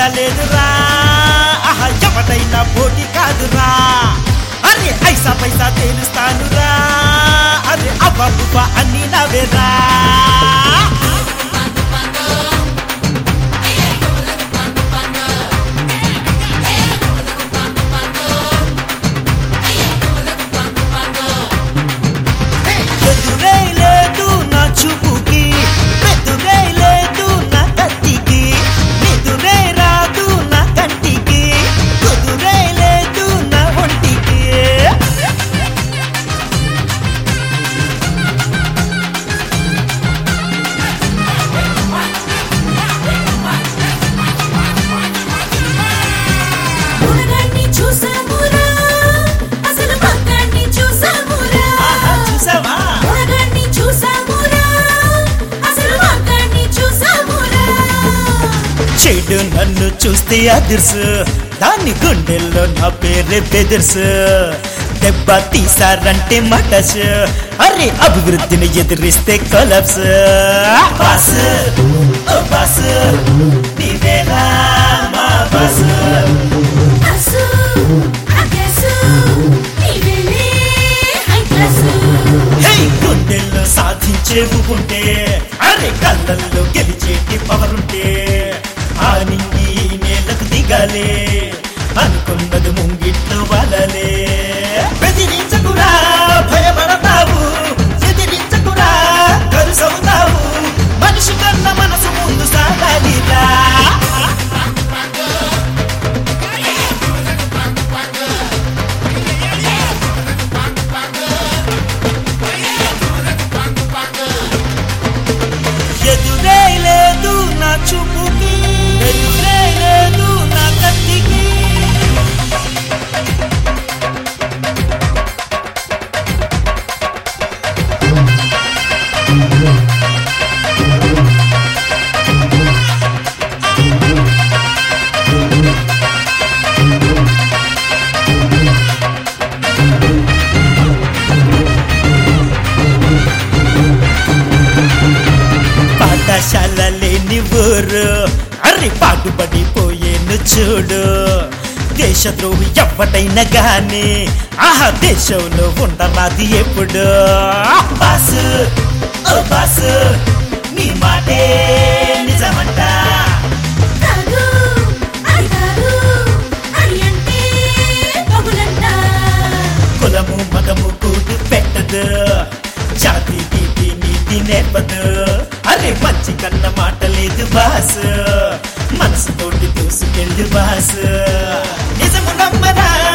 లేదురా ఆహా ఎవడైనా పోటీ కాదురా అరే ఐసా పైసా తేలుస్తానురా అరే అబ్బా అన్ని నవేరా ఎదురే లేదు నా చూపుకి ఎదురే లేదు నా కత్తికి నిదురే రాదు నా కంటికి కుదురే లేదు నా ఒంటికి మునగాన్ని చూసామురా అసలు మగాన్ని చూసామురా ఆహా, చూసావా మునగాన్ని చూసామురా అసలు మగాన్ని చూసామురా చెడు నన్ను చూస్తే అదుర్సు దాని గుండెల్లో నా పేరే బెదర్సు దెబ్బ తీసారంటే మటస్ అరే అభివృద్ధిని ఎదిరిస్తే కొలప్స్ బాస్ ఓ బాస్ నీవేనా మా బాస్ అసు అగసు నీవెలే హై క్లాసు హే గుండెల్లో సాధించేవు ఉంటే అరే కళ్ళల్లో గెలిచేటి పవర్ ఉంటే ఆ నింగి ఈ నేలకు దిగాలే అనుకున్నది ముంగిట్లో వలలే బెదిరించకురా భయపడతావు ఎదిరించకురా కరుసవుతావు మనిషి కన్న మనసు ముందు సాగాలిరా ఎదురే లేదు నా చూపుకి ఎదురే లేదు నా కత్తికి పాఠశాల లేని ఊరు అర్రి పాటుపడిపోయేను చూడు దేశద్రోహి ఎవ్వటైనా గాని ఆహా దేశంలో ఉండరాది ఎప్పుడు బాసు ఓ బాసు నీ మాటే నిజమంట కాదు అది కాదు అది అంటే పగులంట కులము మతము కూడు పెట్టదు జాతి నీతి నీతి నేర్పదు అరే మంచి కన్న మాట లేదు బాస్ మనసుతోటి దూసుకెళ్ళు బాస్ నిజము నమ్మరా